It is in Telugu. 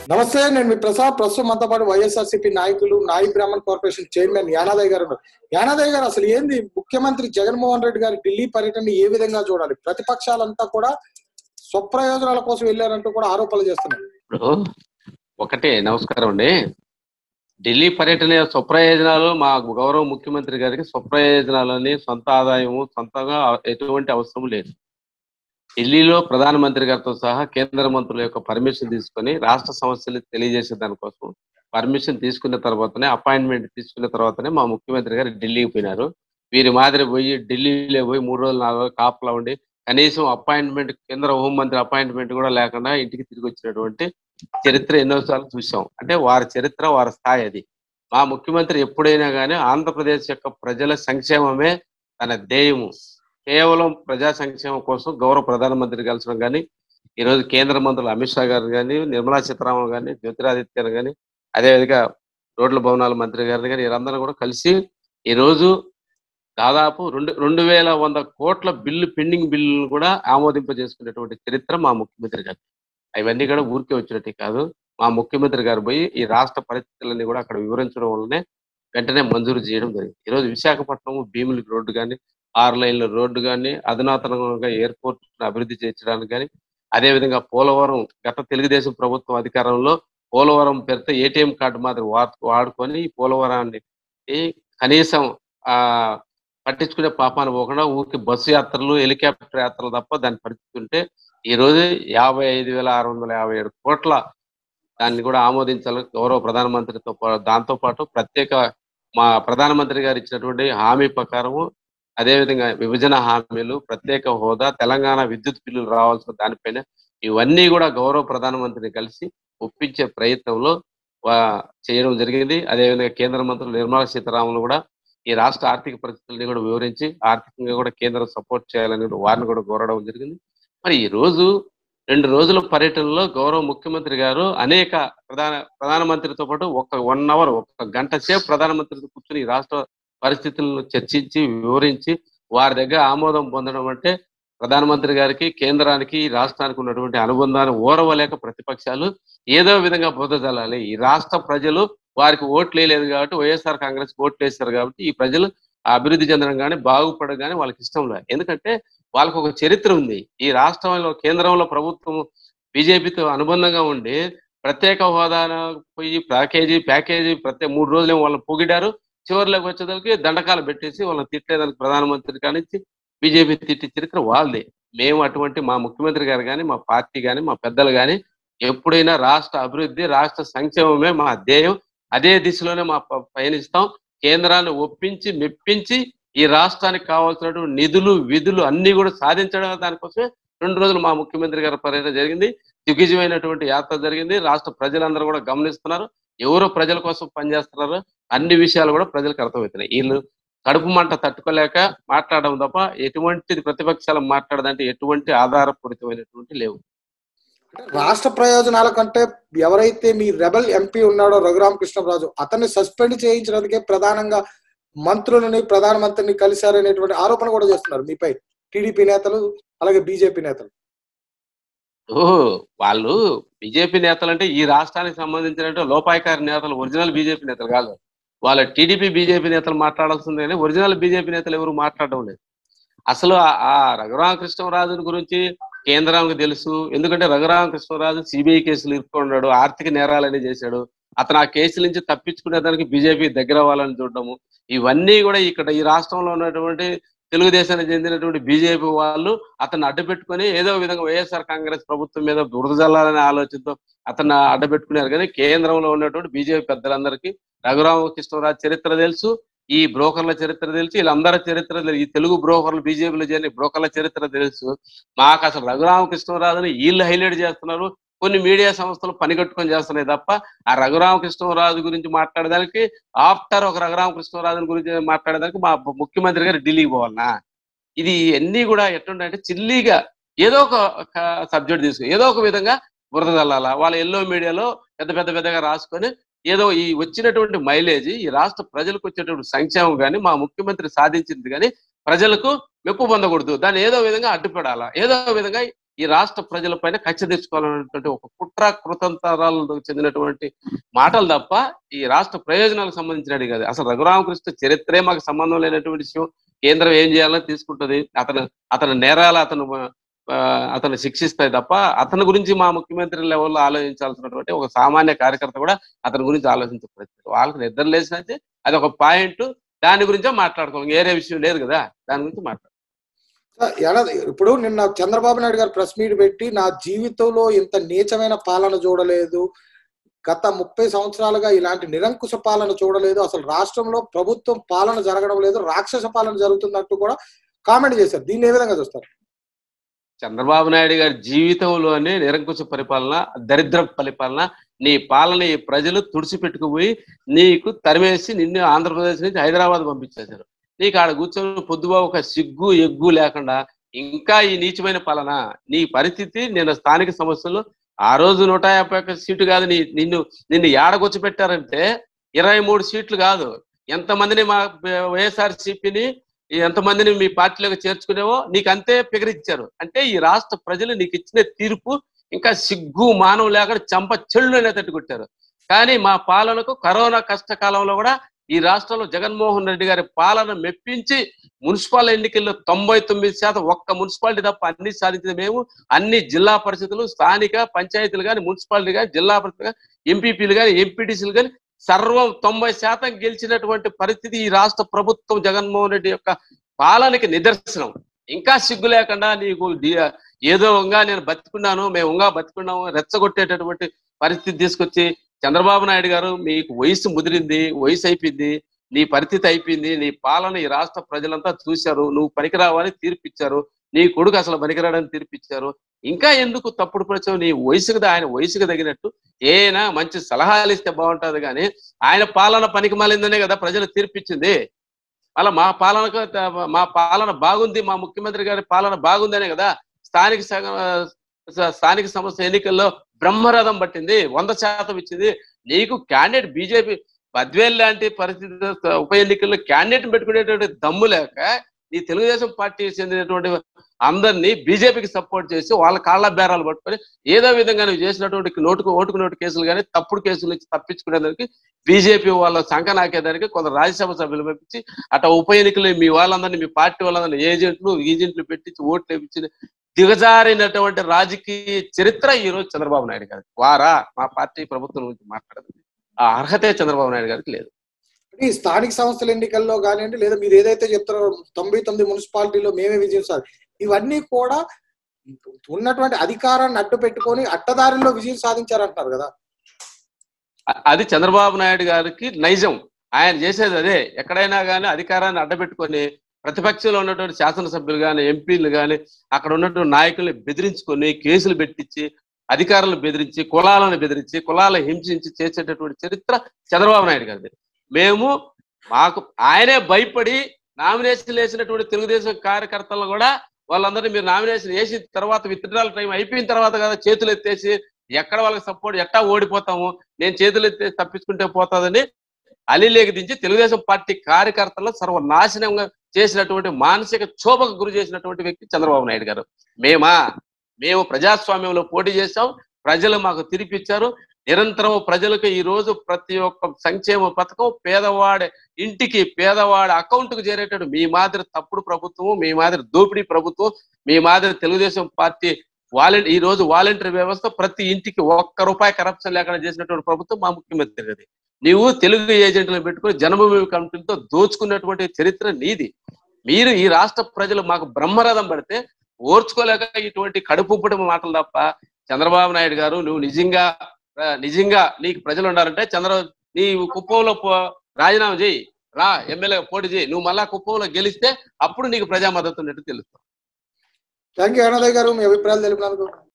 నమస్తే నేను మీ ప్రసాద్ ప్రస్తుతం మనతో పాటు వైఎస్ఆర్సీపీ నాయకులు నాయి బ్రాహ్మణ్ కార్పొరేషన్ చైర్మన్ యానాదయ్య గారు ఉన్నారు. యానాదయ్య గారు అసలు ఏంది ముఖ్యమంత్రి జగన్మోహన్ రెడ్డి గారి ఢిల్లీ పర్యటన ఏ విధంగా చూడాలి ప్రతిపక్షాలంతా కూడా స్వప్రయోజనాల కోసం వెళ్ళారంటూ కూడా ఆరోపణలు చేస్తున్నారు ఇప్పుడు ఒకటే నమస్కారం అండి ఢిల్లీ పర్యటన స్వప్రయోజనాలు మా గౌరవ ముఖ్యమంత్రి గారికి స్వప్రయోజనాలని సొంత ఆదాయము సొంతంగా ఎటువంటి అవసరం లేదు ఢిల్లీలో ప్రధానమంత్రి గారితో సహా కేంద్ర మంత్రుల యొక్క పర్మిషన్ తీసుకొని రాష్ట్ర సమస్యలు తెలియజేసే దానికోసం పర్మిషన్ తీసుకున్న తర్వాతనే అపాయింట్మెంట్ తీసుకున్న తర్వాతనే మా ముఖ్యమంత్రి గారు ఢిల్లీకి పోయినారు వీరి మాదిరి పోయి ఢిల్లీలో పోయి మూడు రోజులు నాలుగు రోజులు కాపలా ఉండి కనీసం అపాయింట్మెంట్ కేంద్ర హోంమంత్రి అపాయింట్మెంట్ కూడా లేకుండా ఇంటికి తిరిగి వచ్చినటువంటి చరిత్ర ఎన్నోసార్లు చూసాం అంటే వారి చరిత్ర వారి స్థాయి అది మా ముఖ్యమంత్రి ఎప్పుడైనా కానీ ఆంధ్రప్రదేశ్ యొక్క ప్రజల సంక్షేమమే తన ధ్యేయము కేవలం ప్రజా సంక్షేమం కోసం గౌరవ ప్రధానమంత్రి కలసడం కానీ ఈరోజు కేంద్ర మంత్రులు అమిత్ షా గారు కానీ నిర్మలా సీతారామన్ కానీ జ్యోతిరాదిత్య కానీ అదేవిధంగా రోడ్ల భవనాల మంత్రి గారిని కానీ వీరందరూ కూడా కలిసి ఈరోజు దాదాపు రెండు రెండు వేల వంద కోట్ల బిల్లు పెండింగ్ బిల్లులు కూడా ఆమోదింపజేసుకునేటువంటి చరిత్ర మా ముఖ్యమంత్రి గారు అవన్నీ కూడా ఊరికే వచ్చినట్టు కాదు మా ముఖ్యమంత్రి గారు పోయి ఈ రాష్ట్ర పరిస్థితులన్నీ కూడా అక్కడ వివరించడం వల్లనే వెంటనే మంజూరు చేయడం జరిగింది ఈరోజు విశాఖపట్నం భీములి రోడ్డు కానీ ఆరు లైన్ల రోడ్డు కానీ అధునాతనంగా ఎయిర్పోర్ట్ అభివృద్ధి చేయించడానికి కానీ అదేవిధంగా పోలవరం గత తెలుగుదేశం ప్రభుత్వం అధికారంలో పోలవరం పేరుతో ఏటీఎం కార్డు మాదిరి వా- వాడుకొని ఈ పోలవరాన్ని ఈ కనీసం ఆ పట్టించుకునే పాపాన పోకుండా ఊరికి బస్సు యాత్రలు హెలికాప్టర్ యాత్రలు తప్ప దాని పరిస్థితి ఉంటే ఈ రోజు యాభై ఐదు వేల ఆరు వందల యాభై ఏడు కోట్ల దాన్ని కూడా ఆమోదించాలి గౌరవ ప్రధానమంత్రితో పా- దాంతో పాటు ప్రత్యేక మా ప్రధానమంత్రి గారు ఇచ్చినటువంటి హామీ ప్రకారము అదేవిధంగా విభజన హామీలు ప్రత్యేక హోదా తెలంగాణ విద్యుత్ బిల్లులు రావాల్సిన దానిపైన ఇవన్నీ కూడా గౌరవ ప్రధానమంత్రిని కలిసి ఒప్పించే ప్రయత్నంలో వా- చేయడం జరిగింది అదేవిధంగా కేంద్ర మంత్రులు నిర్మలా సీతారామన్ కూడా ఈ రాష్ట్ర ఆర్థిక పరిస్థితుల్ని కూడా వివరించి ఆర్థికంగా కూడా కేంద్రం సపోర్ట్ చేయాలని కూడా వారిని కూడా కోరడం జరిగింది మరి ఈ రోజు రెండు రోజుల పర్యటనలో గౌరవ ముఖ్యమంత్రి గారు అనేక ప్రధాన ప్రధానమంత్రితో పాటు ఒక వన్ అవర్ ఒక గంట సేపు ప్రధానమంత్రితో కూర్చుని ఈ రాష్ట్ర పరిస్థితులను చర్చించి వివరించి వారి దగ్గర ఆమోదం పొందడం అంటే ప్రధానమంత్రి గారికి కేంద్రానికి ఈ రాష్ట్రానికి ఉన్నటువంటి అనుబంధాన్ని ఓరవలేక ప్రతిపక్షాలు ఏదో విధంగా బుద్ధ జల్లాలి ఈ రాష్ట్ర ప్రజలు వారికి ఓట్లు వేయలేదు కాబట్టి వైఎస్ఆర్ కాంగ్రెస్ ఓట్లు వేస్తారు కాబట్టి ఈ ప్రజలు అభివృద్ధి చెందడం కానీ బాగుపడడం కానీ వాళ్ళకి ఇష్టం లేదు ఎందుకంటే వాళ్ళకు ఒక చరిత్ర ఉంది ఈ రాష్ట్రంలో కేంద్రంలో ప్రభుత్వం బీజేపీతో అనుబంధంగా ఉండి ప్రత్యేక హోదా పోయి ప్యాకేజీ ప్యాకేజీ ప్రత్యేక మూడు రోజులు వాళ్ళని పొగిడారు చివరిలోకి వచ్చేదానికి దండకాలు పెట్టేసి వాళ్ళని తిట్టేదానికి ప్రధానమంత్రి కానించి బీజేపీ తిట్టి చరిత్ర వాళ్ళదే మేము అటువంటి మా ముఖ్యమంత్రి గారు కానీ మా పార్టీ కానీ మా పెద్దలు కానీ ఎప్పుడైనా రాష్ట్ర అభివృద్ధి రాష్ట్ర సంక్షేమమే మా ధ్యేయం అదే దిశలోనే మా ప- పయనిస్తాం కేంద్రాన్ని ఒప్పించి మెప్పించి ఈ రాష్ట్రానికి కావాల్సినటువంటి నిధులు విధులు అన్ని కూడా సాధించడం దానికోసమే రెండు రోజులు మా ముఖ్యమంత్రి గారి పర్యటన జరిగింది దిగ్విజయమైనటువంటి యాత్ర జరిగింది రాష్ట్ర ప్రజలందరూ కూడా గమనిస్తున్నారు ఎవరో ప్రజల కోసం పనిచేస్తున్నారు అన్ని విషయాలు కూడా ప్రజలకు అర్థమవుతున్నాయి వీళ్ళు కడుపు మంట తట్టుకోలేక మాట్లాడడం తప్ప ఎటువంటి ప్రతిపక్షాలు మాట్లాడదంటే ఎటువంటి ఆధారపూరితమైనటువంటి లేవు రాష్ట్ర ప్రయోజనాల కంటే ఎవరైతే మీ రెబల్ ఎంపీ ఉన్నాడో రఘురామ కృష్ణరాజు అతన్ని సస్పెండ్ చేయించడానికే ప్రధానంగా మంత్రులని ప్రధానమంత్రిని కలిశారనేటువంటి ఆరోపణ కూడా చేస్తున్నారు మీపై టీడీపీ నేతలు అలాగే బీజేపీ నేతలు ఓ వాళ్ళు బీజేపీ నేతలు అంటే ఈ రాష్ట్రానికి సంబంధించిన లోపాయకారి నేతలు ఒరిజినల్ బీజేపీ నేతలు కాదు వాళ్ళ టీడీపీ బీజేపీ నేతలు మాట్లాడాల్సిందే కానీ ఒరిజినల్ బీజేపీ నేతలు ఎవరు మాట్లాడడం లేదు అసలు ఆ- ఆ రఘురామకృష్ణరాజు గురించి కేంద్రానికి తెలుసు ఎందుకంటే రఘురామకృష్ణరాజు సిబిఐ కేసులు ఇరుక్కున్నాడు ఆర్థిక నేరాలని చేశాడు అతను ఆ కేసుల నుంచి తప్పించుకునే దానికి బీజేపీ దగ్గర అవ్వాలని చూడడము ఇవన్నీ కూడా ఇక్కడ ఈ రాష్ట్రంలో ఉన్నటువంటి తెలుగుదేశానికి చెందినటువంటి బీజేపీ వాళ్ళు అతన్ని అడ్డుపెట్టుకొని ఏదో విధంగా వైఎస్ఆర్ కాంగ్రెస్ ప్రభుత్వం మీద బురద జల్లాలనే ఆలోచనతో అతన్ని అడ్డుపెట్టుకున్నారు కానీ కేంద్రంలో ఉన్నటువంటి బీజేపీ పెద్దలందరికీ రఘురామకృష్ణరాజు చరిత్ర తెలుసు ఈ బ్రోకర్ల చరిత్ర తెలుసు వీళ్ళందరి చరిత్ర తెలుసు. ఈ తెలుగు బ్రోకర్లు బీజేపీలో చేరిన బ్రోకర్ల చరిత్ర తెలుసు మాకు అసలు రఘురామకృష్ణరాజుని వీళ్ళు హైలైట్ చేస్తున్నారు కొన్ని మీడియా సంస్థలు పనిగట్టుకొని చేస్తున్నాయి తప్ప ఆ రఘురామకృష్ణరాజు గురించి మాట్లాడడానికి ఆఫ్టర్ ఒక రఘురామకృష్ణరాజు గురించి మాట్లాడడానికి మా ముఖ్యమంత్రి గారు ఢిల్లీకి పోవాలనా ఇది అన్ని కూడా ఎట్లుంటాయంటే చిల్లీగా ఏదో ఒక సబ్జెక్ట్ తీసుకుని ఏదో ఒక విధంగా బురద చల్లాలా వాళ్ళ ఎల్లో మీడియాలో పెద్ద పెద్ద పెద్దగా రాసుకొని ఏదో ఈ వచ్చినటువంటి మైలేజ్ ఈ రాష్ట్ర ప్రజలకు వచ్చేటువంటి సంక్షేమం కానీ మా ముఖ్యమంత్రి సాధించింది కానీ ప్రజలకు మెప్పు పొందకూడదు దాన్ని ఏదో విధంగా అడ్డుపడాలా ఏదో విధంగా ఈ రాష్ట్ర ప్రజలపైన కక్ష తెచ్చుకోవాలనేటువంటి ఒక కుట్ర కృతంతరాలకు చెందినటువంటి మాటలు తప్ప ఈ రాష్ట్ర ప్రయోజనాలకు సంబంధించినది కాదు అసలు రఘురామకృష్ణ చరిత్రే మాకు సంబంధం లేనటువంటి విషయం కేంద్రం ఏం చేయాలో తీసుకుంటది అతను అతని నేరాలు అతను ఆ, అతను శిక్షిస్తాయి తప్ప అతని గురించి మా ముఖ్యమంత్రి లెవెల్లో ఆలోచించాల్సినటువంటి ఒక సామాన్య కార్యకర్త కూడా అతని గురించి ఆలోచించే పరిస్థితి వాళ్ళకి నిద్ర లేచినట్టే అది ఒక పాయింట్ దాని గురించే మాట్లాడుకోవాలి వేరే విషయం లేదు కదా దాని గురించి మాట్లాడు ఎలా ఇప్పుడు నిన్న చంద్రబాబు నాయుడు గారు ప్రెస్ మీట్ పెట్టి నా జీవితంలో ఇంత నీచమైన పాలన చూడలేదు గత ముప్పై సంవత్సరాలుగా ఇలాంటి నిరంకుశ పాలన చూడలేదు అసలు రాష్ట్రంలో ప్రభుత్వం పాలన జరగడం లేదు రాక్షస పాలన జరుగుతున్నట్టు కూడా కామెంట్ చేశారు దీన్ని ఏ విధంగా చూస్తారు చంద్రబాబు నాయుడు గారి జీవితంలోనే నిరంకుశ పరిపాలన దరిద్ర పరిపాలన నీ పాలన ఈ ప్రజలు తుడిచిపెట్టుకుపోయి నీకు తరిమేసి నిన్ను ఆంధ్రప్రదేశ్ నుంచి హైదరాబాద్ పంపించేశారు నీకు ఆడ కూర్చొని పొద్దుగా ఒక సిగ్గు ఎగ్గు లేకుండా ఇంకా ఈ నీచమైన పాలన నీ పరిస్థితి నేను స్థానిక సమస్యలు ఆ రోజు నూట యాభై ఒక్క సీటు కాదు నీ నిన్ను నిన్ను ఏడగొచ్చి పెట్టారంటే ఇరవై మూడు సీట్లు కాదు ఎంతమందిని మా వైఎస్ఆర్ సిపిని ఎంతమందిని మీ పార్టీలోకి చేర్చుకునేవో నీకు అంతే ఫిగరిచ్చారు అంటే ఈ రాష్ట్ర ప్రజలు నీకు ఇచ్చిన తీర్పు ఇంకా సిగ్గు మానవ లేకుండా చంప చెళ్ళు అనేటట్టు కొట్టారు కానీ మా పాలనకు కరోనా కష్టకాలంలో కూడా ఈ రాష్ట్రంలో జగన్మోహన్ రెడ్డి గారి పాలన మెప్పించి మున్సిపల్ ఎన్నికల్లో తొంభై తొమ్మిది శాతం ఒక్క మున్సిపాలిటీ తప్ప అన్ని సాధించింది మేము అన్ని జిల్లా పరిషత్తులు స్థానిక పంచాయతీలు కానీ మున్సిపాలిటీ కానీ జిల్లా పరిషత్ కానీ ఎంపీపీలు కానీ ఎంపీటీసీలు కానీ సర్వం తొంభై శాతం గెలిచినటువంటి పరిస్థితి ఈ రాష్ట్ర ప్రభుత్వం జగన్మోహన్ రెడ్డి యొక్క పాలనకి నిదర్శనం ఇంకా సిగ్గు లేకుండా నీకు డి- ఏదో ఉంగా నేను బతుకున్నాను మేము ఉంగా బతుకున్నాము రెచ్చగొట్టేటటువంటి పరిస్థితి తీసుకొచ్చి చంద్రబాబు నాయుడు గారు మీకు వయసు ముదిరింది వయసు అయిపోయింది నీ పరిస్థితి అయిపోయింది నీ పాలన ఈ రాష్ట్ర ప్రజలంతా చూశారు నువ్వు పనికిరావని తీర్పిచ్చారు నీ కొడుకు అసలు పనికిరాడని తీర్పిచ్చారు ఇంకా ఎందుకు తప్పుడు ప్రచారం నీ వయసుకు ద- ఆయన వయసుకు తగినట్టు ఏనా మంచి సలహాలు ఇస్తే బాగుంటది కానీ ఆయన పాలన పనికి మాలిందనే కదా ప్రజలు తీర్పిచ్చింది అలా మా పాలనకు త- మా పాలన బాగుంది మా ముఖ్యమంత్రి గారి పాలన బాగుందనే కదా స్థానిక సగ- స- స్థానిక సంస్థ ఎన్నికల్లో బ్రహ్మరథం పట్టింది వంద శాతం ఇచ్చింది నీకు క్యాండిడేట్ బీజేపీ బద్వేల్ లాంటి పరిస్థితి ఉప ఎన్నికల్లో క్యాండిడేట్ పెట్టుకునేటువంటి దమ్ము లేక ఈ తెలుగుదేశం పార్టీ చెందినటువంటి అందరినీ బీజేపీకి సపోర్ట్ చేసి వాళ్ళ కాళ్ళ బేరాలు పట్టుకొని ఏదో విధంగా నువ్వు చేసినటువంటి నోటుకు ఓటుకు నోటు కేసులు కానీ తప్పుడు కేసులు ఇచ్చి తప్పించుకునేదానికి బీజేపీ వాళ్ళ సంఖ నాకేదానికి కొంత రాజ్యసభ సభ్యులు పంపించి అట్లా ఉప ఎన్నికలు మీ వాళ్ళందరినీ మీ పార్టీ వాళ్ళందరినీ ఏజెంట్లు ఏజెంట్లు పెట్టించి ఓట్లు వేపించి దిగజారినటువంటి రాజకీయ చరిత్ర ఈ రోజు చంద్రబాబు నాయుడు గారికి వారా మా పార్టీ ప్రభుత్వం గురించి మాట్లాడదు ఆ అర్హతే చంద్రబాబు నాయుడు గారికి లేదు ఈ స్థానిక సంస్థల ఎన్నికల్లో కానివ్వండి లేదా మీరు ఏదైతే చెప్తారో తొంభై తొమ్మిది మున్సిపాలిటీలో మేమే విజయం సార్ ఇవన్నీ కూడా ఉన్నటువంటి అధికారాన్ని అడ్డు పెట్టుకొని అడ్డదారిలో విజయం సాధించారంటున్నారు కదా అ- అది చంద్రబాబు నాయుడు గారికి నైజం ఆయన చేసేది అదే ఎక్కడైనా కానీ అధికారాన్ని అడ్డపెట్టుకొని ప్రతిపక్షంలో ఉన్నటువంటి శాసనసభ్యులు కానీ ఎంపీలు కానీ అక్కడ ఉన్నటువంటి నాయకుల్ని బెదిరించుకొని కేసులు పెట్టించి అధికారులను బెదిరించి కులాలను బెదిరించి కులాలను హింసించి చేసేటటువంటి చరిత్ర చంద్రబాబు నాయుడు గారిది మేము మాకు ఆయనే భయపడి నామినేషన్ వేసినటువంటి తెలుగుదేశం కార్యకర్తలను కూడా వాళ్ళందరినీ మీరు నామినేషన్ వేసిన తర్వాత విత్డ్రాల్ టైం అయిపోయిన తర్వాత కదా చేతులు ఎత్తేసి ఎక్కడ వాళ్ళకి సపోర్ట్ ఎట్టా ఓడిపోతాము నేను చేతులు ఎత్తే తప్పించుకుంటే పోతాదని అలీలేకి దించి తెలుగుదేశం పార్టీ కార్యకర్తలను సర్వనాశనంగా చేసినటువంటి మానసిక క్షోభకు గురి చేసినటువంటి వ్యక్తి చంద్రబాబు నాయుడు గారు మేమా మేము ప్రజాస్వామ్యంలో పోటీ చేశాం ప్రజలు మాకు తిరిపిచ్చారు నిరంతరం ప్రజలకు ఈ రోజు ప్రతి ఒక్క సంక్షేమ పథకం పేదవాడి ఇంటికి పేదవాడి అకౌంట్ కు చేరేటట్టు మీ మాదిరి తప్పుడు ప్రభుత్వం మీ మాదిరి దోపిడీ ప్రభుత్వం మీ మాదిరి తెలుగుదేశం పార్టీ వాలంటీ ఈ రోజు వాలంటీర్ వ్యవస్థ ప్రతి ఇంటికి ఒక్క రూపాయి కరప్షన్ లేకుండా చేసినటువంటి ప్రభుత్వం మా ముఖ్యమంత్రి గారి నీవు తెలుగు ఏజెంట్లను పెట్టుకుని జన్మభూమి కమిటీలతో దోచుకున్నటువంటి చరిత్ర నీది మీరు ఈ రాష్ట్ర ప్రజలు మాకు బ్రహ్మరథం పడితే ఓర్చుకోలేక ఇటువంటి కడుపుపుటి మాటలు తప్ప చంద్రబాబు నాయుడు గారు నువ్వు నిజంగా ఆ, నిజంగా నీకు ప్రజలు ఉండాలంటే చంద్ర నీ కుప్పంలో పో- రాజీనామా చేయి రా ఎమ్మెల్యే పోటీ చేయి నువ్వు మళ్ళా కుప్పంలో గెలిస్తే అప్పుడు నీకు ప్రజా మద్దతు ఉన్నట్టు తెలుస్తుంది థ్యాంక్ యూ అన్నదయ్య గారు మీ అభిప్రాయాలు తెలిపినందుకు